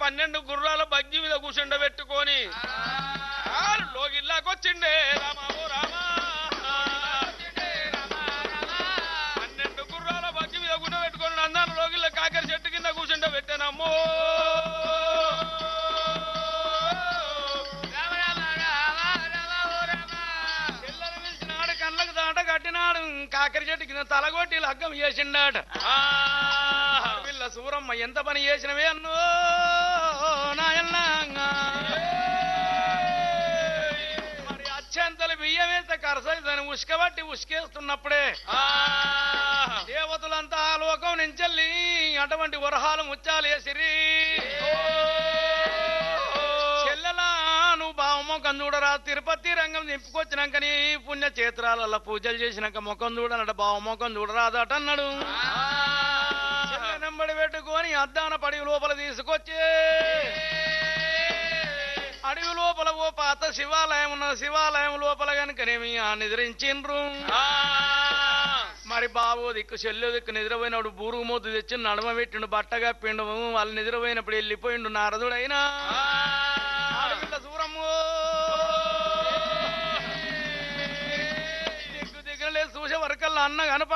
పన్నెండు గుర్రాల బగ్గి మీద కూర్చుండబెట్టుకొని లోగిల్లాకొచ్చిండే రామ ఓ రామ పన్నెండు గుర్రాల బగ్గి మీద కూర్చోబెట్టుకొని నందాను లోగిల్ల కాకర చెట్టు కింద కూర్చుండబెట్టానమ్మో పిల్లలు పిలిచినాడు కళ్ళకు దాట కట్టినాడు కాకరి చెట్టు కింద తలగొట్టి లగ్గం చేసిండాట పిల్ల సూరమ్మ ఎంత పని చేసినవే అన్నో నాయన్న మరి అత్యంతలు బియ్యం వేస్తే కరసైదని ఉసుకబట్టి ఉసుకేస్తున్నప్పుడే దేవతలంతా ఆ లోకం నుంచెల్లి అటువంటి వరహాలు ముత్యాలు వేసిరి చెల్లెలా నువ్వు బావమొఖం చూడరా తిరుపతి రంగం నింపుకొచ్చినాక నీ పుణ్య క్షేత్రాలలో పూజలు చేసినాక ముఖం చూడనట బావమొఖం చూడరాదట అన్నాడు నెంబడి పెట్టుకొని అద్దాన పడి లోపల తీసుకొచ్చి అడవి లోపల ఓ పాత శివాలయం ఉన్న శివాలయం లోపల కనుకనేమి ఆ నిద్రించిండ్రు మరి బాబు దిక్కు చెల్లు దిక్కు నిద్రపోయినప్పుడు బూరుగు మూతు తెచ్చి నడమ పెట్టిండు బట్టగా పిండు వాళ్ళు నిద్రపోయినప్పుడు వెళ్ళిపోయిండు నారదుడైనా ఆడపిల్ల సూరమ్ము దిక్కు దిక్కులే చూసే వరకల్లా అన్న కనపడ